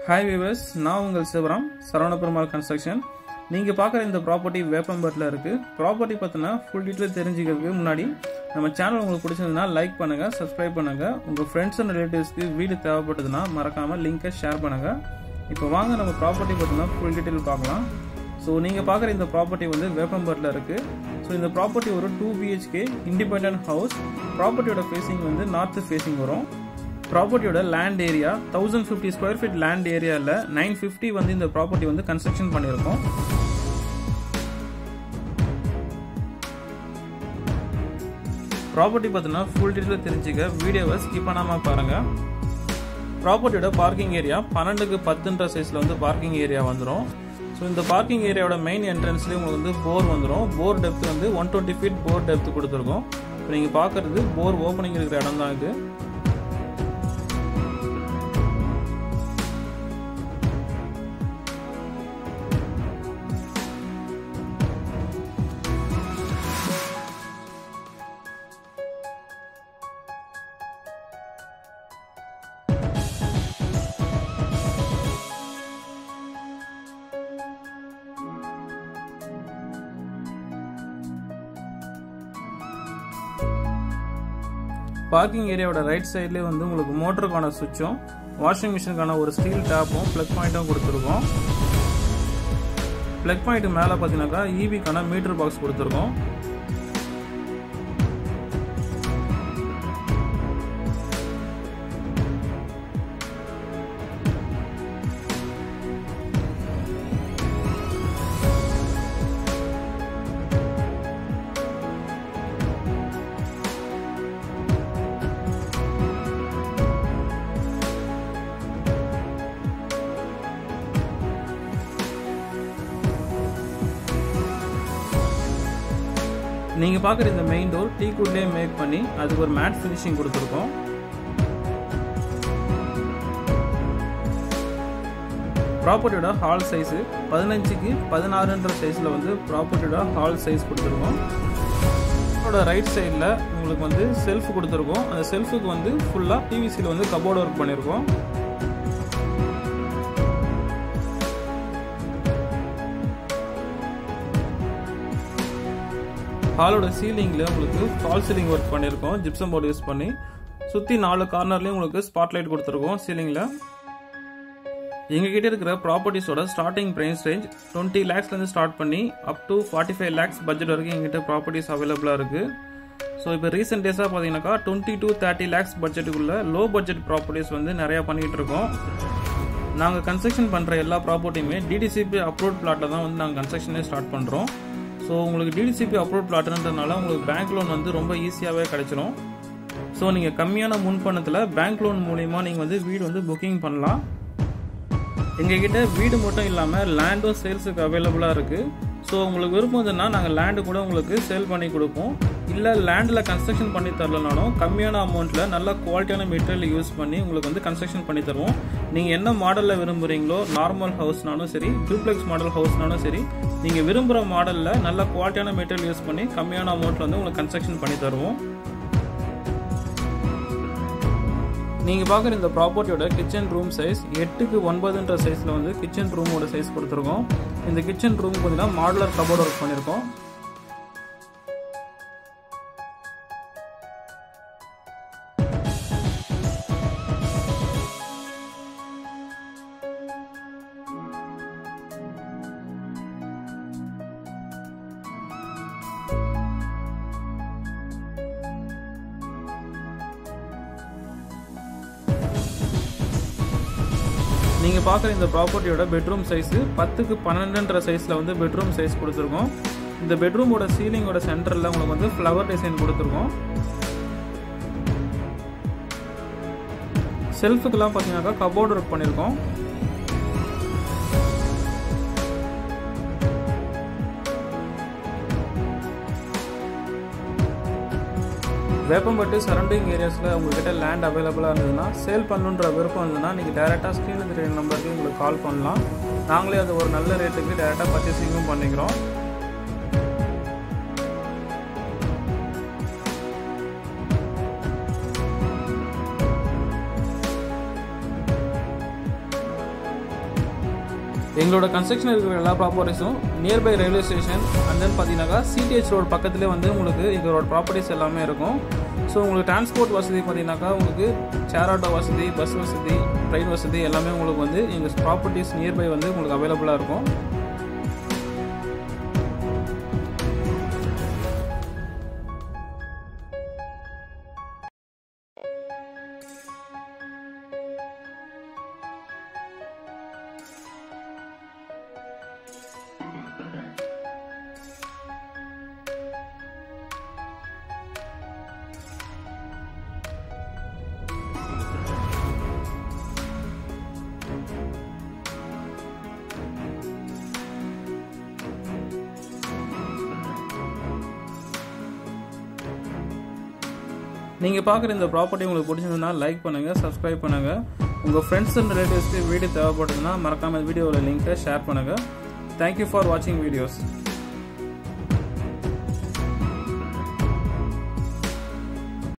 hi viewers நான் உங்கள் Sivaram Saravana Perumal construction நீங்கள் பார்க்குற இந்த ப்ராப்பர்ட்டி வேப்பம்பட்டில் இருக்குது ப்ராப்பர்ட்டி பார்த்தீங்கன்னா ஃபுல் டீட்டெயில் தெரிஞ்சுக்கிறதுக்கு முன்னாடி நம்ம சேனல் உங்களுக்கு பிடிச்சதுன்னா லைக் பண்ணுங்கள் சப்ஸ்கிரைப் பண்ணுங்கள் உங்கள் ஃப்ரெண்ட்ஸ் அண்ட் ரிலேட்டிவ்ஸ்க்கு வீடு தேவைப்பட்டதுன்னா மறக்காமல் லிங்கை ஷேர் பண்ணுங்கள் இப்போ வாங்க நம்ம ப்ராப்பர்ட்டி பார்த்தீங்கன்னா ஃபுல் டீட்டெயில் பார்க்கலாம் ஸோ நீங்கள் பார்க்குற இந்த ப்ராப்பர்ட்டி வந்து வேப்பம்பட்டில் இருக்குது ஸோ இந்த ப்ராப்பர்ட்டி ஒரு டூ பிஹெச்கே இண்டிபெண்ட் ஹவுஸ் ப்ராப்பர்ட்டியோட ஃபேஸிங் வந்து நார்த் ஃபேஸிங் வரும் ப்ராப்பர்ட்டியோட land area thousand fifty square feet land ஏரியாவில் நைன் ஃபிஃப்டி வந்து இந்த ப்ராப்பர்ட்டி வந்து கன்ஸ்ட்ரக்ஷன் பண்ணியிருக்கோம் ப்ராப்பர்ட்டி பார்த்தீங்கன்னா ஃபுல் டீட்டெயில் தெரிஞ்சுக்க வீடியோவை ஸ்கிப் பண்ணாமல் பாருங்கள் ப்ராப்பர்ட்டியோட பார்க்கிங் ஏரியா பன்னெண்டுக்கு பத்துன்ற சைஸில் வந்து பார்க்கிங் ஏரியா வந்துடும் ஸோ இந்த பார்க்கிங் ஏரியாவோட மெயின் என்ட்ரன்ஸ்லேயே உங்களுக்கு வந்து போர் வந்துடும் போர் டெப்த் வந்து one twenty feet bore depth கொடுத்துருக்கோம் இப்போ நீங்கள் பார்க்குறது போர் ஓப்பனிங் இருக்கிற இடம் தான் இது பார்க்கிங் ஏரியாவோட ரைட் சைட்லேயே வந்து உங்களுக்கு மோட்டருக்கான சுவிட்சும் வாஷிங் மிஷினுக்கான ஒரு ஸ்டீல் டேப்பும் ப்ளக் பாயிண்ட்டும் கொடுத்துருக்கோம் ப்ளக் பாயிண்ட் மேலே பார்த்தீங்கன்னாக்கா ஈபிக்கான மீட்டர் பாக்ஸ் கொடுத்துருக்கோம் நீங்கள் பார்க்குற இந்த மெயின் டோர் டீ குட்லேயே மேக் பண்ணி அதுக்கு ஒரு மேட் ஃபினிஷிங் கொடுத்துருக்கோம் ப்ராப்பர்ட்டியோட ஹால் சைஸு பதினஞ்சுக்கு பதினாறுன்ற சைஸில் வந்து ப்ராப்பர்ட்டியோட ஹால் சைஸ் கொடுத்துருக்கோம் அதோட ரைட் சைடில் உங்களுக்கு வந்து செல்ஃப் கொடுத்துருக்கோம் அந்த செல்ஃபுக்கு வந்து ஃபுல்லாக பிவிசியில் வந்து கபோர்டு ஒர்க் பண்ணியிருக்கோம் ஹாலோட சீலிங்கில் உங்களுக்கு ஃபால் சீலிங் ஒர்க் பண்ணியிருக்கோம் ஜிப்சம் போர்டு யூஸ் பண்ணி சுற்றி நாலு கார்னர்லேயும் உங்களுக்கு ஸ்பாட் லைட் கொடுத்துருக்கோம் சீலிங்கில் எங்ககிட்ட இருக்கிற ப்ராப்பர்ட்டிஸோட ஸ்டார்டிங் ப்ரைஸ் ரேஞ்ச் டுவெண்ட்டி லேக்ஸ்லேருந்து ஸ்டார்ட் பண்ணி up to forty five lakhs budget வரைக்கும் எங்கிட்ட ப்ராப்பர்ட்டிஸ் அவைலபிளாக இருக்குது ஸோ இப்போ ரீசெண்ட் டேஸாக பார்த்தீங்கன்னாக்கா டுவெண்ட்டி டு தேர்ட்டி லேக்ஸ் பட்ஜெட்டுக்குள்ள லோ பட்ஜெட் ப்ராப்பர்ட்டிஸ் வந்து நிறையா பண்ணிகிட்டு இருக்கோம் நாங்கள் கன்ஸ்ட்ரக்ஷன் பண்ணுற எல்லா ப்ராப்பர்ட்டியுமே டிடிசிபி அப்ரூவ் பிளாட்டில் தான் வந்து நாங்கள் கன்ஸ்ட்ரக்ஷனே ஸ்டார்ட் பண்ணுறோம் ஸோ உங்களுக்கு டிடிசிபி அப்ரூவ் பிளாட்ன்றதுனால உங்களுக்கு பேங்க் லோன் வந்து ரொம்ப ஈஸியாகவே கிடைச்சிரும் ஸோ நீங்கள் கம்மியான முன்பணத்தில் பேங்க் லோன் மூலிமா நீங்கள் வந்து வீடு வந்து புக்கிங் பண்ணலாம் எங்ககிட்ட வீடு மட்டும் இல்லாமல் லேண்டும் சேல்ஸுக்கு அவைலபிளாக இருக்குது ஸோ உங்களுக்கு விருப்பம் இருந்ததுன்னா நாங்கள் லேண்டு கூட உங்களுக்கு சேல் பண்ணி கொடுப்போம் இல்லை லேண்டில் கன்ஸ்ட்ரக்ஷன் பண்ணி தரலனாலும் கம்மியான அமௌண்ட்டில் நல்ல குவாலிட்டியான மெட்டீரியல் யூஸ் பண்ணி உங்களுக்கு வந்து கன்ஸ்ட்ரக்ஷன் பண்ணி தருவோம் நீங்கள் என்ன மாடலில் விரும்புகிறீங்களோ நார்மல் ஹவுஸ்னாலும் சரி டூப்ளெக்ஸ் மாடல் ஹவுஸ்னாலும் சரி நீங்கள் விரும்புகிற மாடலில் நல்ல குவாலிட்டியான மெட்டீரியல் யூஸ் பண்ணி கம்மியான அமௌண்ட்டில் வந்து உங்களுக்கு கன்ஸ்ட்ரக்ஷன் பண்ணி தருவோம் நீங்கள் பார்க்குற இந்த ப்ராப்பர்ட்டியோட கிச்சன் ரூம் சைஸ் எட்டுக்கு ஒன்பதுன்ற சைஸில் வந்து கிச்சன் ரூமோட சைஸ் கொடுத்துருக்கோம் இந்த கிச்சன் ரூம் பார்த்தீங்கன்னா மாடுலர் கபோர்ட் ஒர்க் பண்ணியிருக்கோம் நீங்கள் பார்க்குற இந்த ப்ராப்பர்ட்டியோட பெட்ரூம் சைஸு பத்துக்கு பன்னெண்டுன்ற சைஸில் வந்து பெட்ரூம் சைஸ் கொடுத்துருக்கோம் இந்த பெட்ரூமோட சீலிங்கோட சென்டரில் உங்களுக்கு வந்து ஃப்ளவர் டிசைன் கொடுத்துருக்கோம் செல்ஃபுக்கெல்லாம் பார்த்தீங்கன்னாக்கா கபோர்டு ஒர்க் பண்ணியிருக்கோம் வேப்பம்பட்டு சரௌண்டிங் ஏரியாஸில் உங்கள்கிட்ட லேண்ட் அவைலபிளாக இருந்ததுன்னா சேல் பண்ணணுன்ற விருப்பம் இருந்ததுன்னா நீங்கள் டேரெக்டாக ஸ்க்ரீனில் தெரிய நம்பருக்கு உங்களுக்கு கால் பண்ணலாம் நாங்களே அது ஒரு நல்ல ரேட்டுக்கு டேரெக்டாக பர்ச்சேசிங்கும் பண்ணிக்கிறோம் எங்களோட கன்ஸ்ட்ரக்ஷன் இருக்கிற எல்லா ப்ராப்பர்ட்டிஸும் nearby railway station and then பார்த்தீங்கன்னாக்கா சிடிஹெச் ரோடு பக்கத்துலேயே வந்து உங்களுக்கு எங்களோட ப்ராப்பர்ட்டிஸ் எல்லாமே இருக்கும் ஸோ உங்களுக்கு டிரான்ஸ்போர்ட் வசதி பார்த்தீங்கன்னாக்கா உங்களுக்கு சேர் ஆட்டோ வசதி பஸ் வசதி ட்ரெயின் வசதி எல்லாமே உங்களுக்கு வந்து எங்கள் ப்ராப்பர்ட்டிஸ் நியர்பை வந்து உங்களுக்கு அவைலபிளாக இருக்கும் நீங்கள் பார்க்குற இந்த ப்ராப்பர்ட்டி உங்களுக்கு பிடிச்சிருந்ததுன்னா லைக் பண்ணுங்கள் சப்ஸ்கிரைப் பண்ணுங்கள் உங்கள் ஃப்ரெண்ட்ஸ் அண்ட் ரிலேட்டிவ்ஸ்க்கு வீடியோ தேவைப்படுதுன்னா மறக்காமல் வீடியோவில் லிங்க்கை ஷேர் பண்ணுங்கள் தேங்க்யூ ஃபார் வாட்சிங் வீடியோஸ்